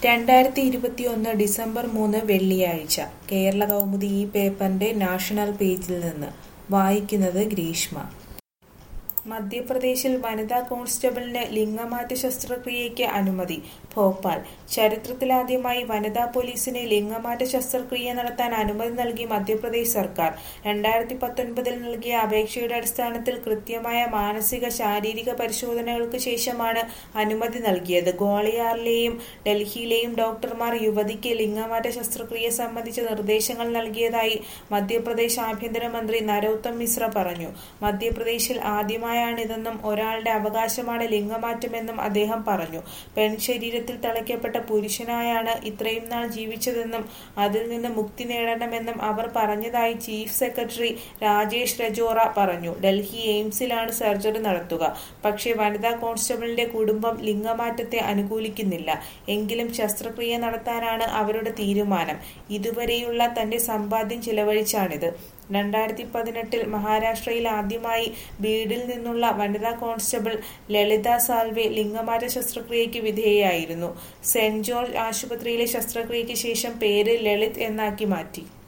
രണ്ടായിരത്തി ഇരുപത്തിയൊന്ന് ഡിസംബർ മൂന്ന് വെള്ളിയാഴ്ച കേരള കൗമുദി ഈ പേപ്പറിന്റെ നാഷണൽ പേജിൽ നിന്ന് വായിക്കുന്നത് ഗ്രീഷ്മ മധ്യപ്രദേശിൽ വനിതാ കോൺസ്റ്റബിളിന് ലിംഗമാറ്റ ശസ്ത്രക്രിയയ്ക്ക് അനുമതി ഭോപ്പാൽ ചരിത്രത്തിലാദ്യമായി വനിതാ പോലീസിന് ലിംഗമാറ്റ ശസ്ത്രക്രിയ നടത്താൻ അനുമതി നൽകി മധ്യപ്രദേശ് സർക്കാർ രണ്ടായിരത്തി പത്തൊൻപതിൽ നൽകിയ അപേക്ഷയുടെ അടിസ്ഥാനത്തിൽ കൃത്യമായ മാനസിക ശാരീരിക പരിശോധനകൾക്ക് ശേഷമാണ് അനുമതി നൽകിയത് ഗ്വാളിയാറിലെയും ഡൽഹിയിലെയും ഡോക്ടർമാർ യുവതിക്ക് ലിംഗമാറ്റ ശസ്ത്രക്രിയ സംബന്ധിച്ച നിർദ്ദേശങ്ങൾ നൽകിയതായി മധ്യപ്രദേശ് ആഭ്യന്തരമന്ത്രി നരോത്തം മിശ്ര പറഞ്ഞു മധ്യപ്രദേശിൽ ആദ്യമായാണിതെന്നും ഒരാളുടെ അവകാശമാണ് ലിംഗമാറ്റമെന്നും അദ്ദേഹം പറഞ്ഞു പെൺ ശരീരത്തിൽ തളയ്ക്കപ്പെട്ട പുരുഷനായാണ് ഇത്രയും നാൾ ജീവിച്ചതെന്നും അതിൽ നിന്ന് മുക്തി നേടണമെന്നും അവർ പറഞ്ഞതായി ചീഫ് സെക്രട്ടറി രാജേഷ് രജോറ പറഞ്ഞു ഡൽഹി എയിംസിലാണ് സർജറി നടത്തുക പക്ഷേ വനിതാ കോൺസ്റ്റബിളിന്റെ കുടുംബം ലിംഗമാറ്റത്തെ അനുകൂലിക്കുന്നില്ല എങ്കിലും ശസ്ത്രക്രിയ നടത്താനാണ് അവരുടെ തീരുമാനം ഇതുവരെയുള്ള തന്റെ സമ്പാദ്യം ചിലവഴിച്ചാണിത് രണ്ടായിരത്തി പതിനെട്ടിൽ മഹാരാഷ്ട്രയിൽ ആദ്യമായി ബീഡിൽ നിന്നുള്ള വനിതാ കോൺസ്റ്റബിൾ ലളിത സാൽവെ ലിംഗമാറ്റ ശസ്ത്രക്രിയയ്ക്ക് വിധേയയായിരുന്നു സെന്റ് ജോർജ് ആശുപത്രിയിലെ ശസ്ത്രക്രിയയ്ക്ക് ശേഷം പേര് ലളിത് എന്നാക്കി മാറ്റി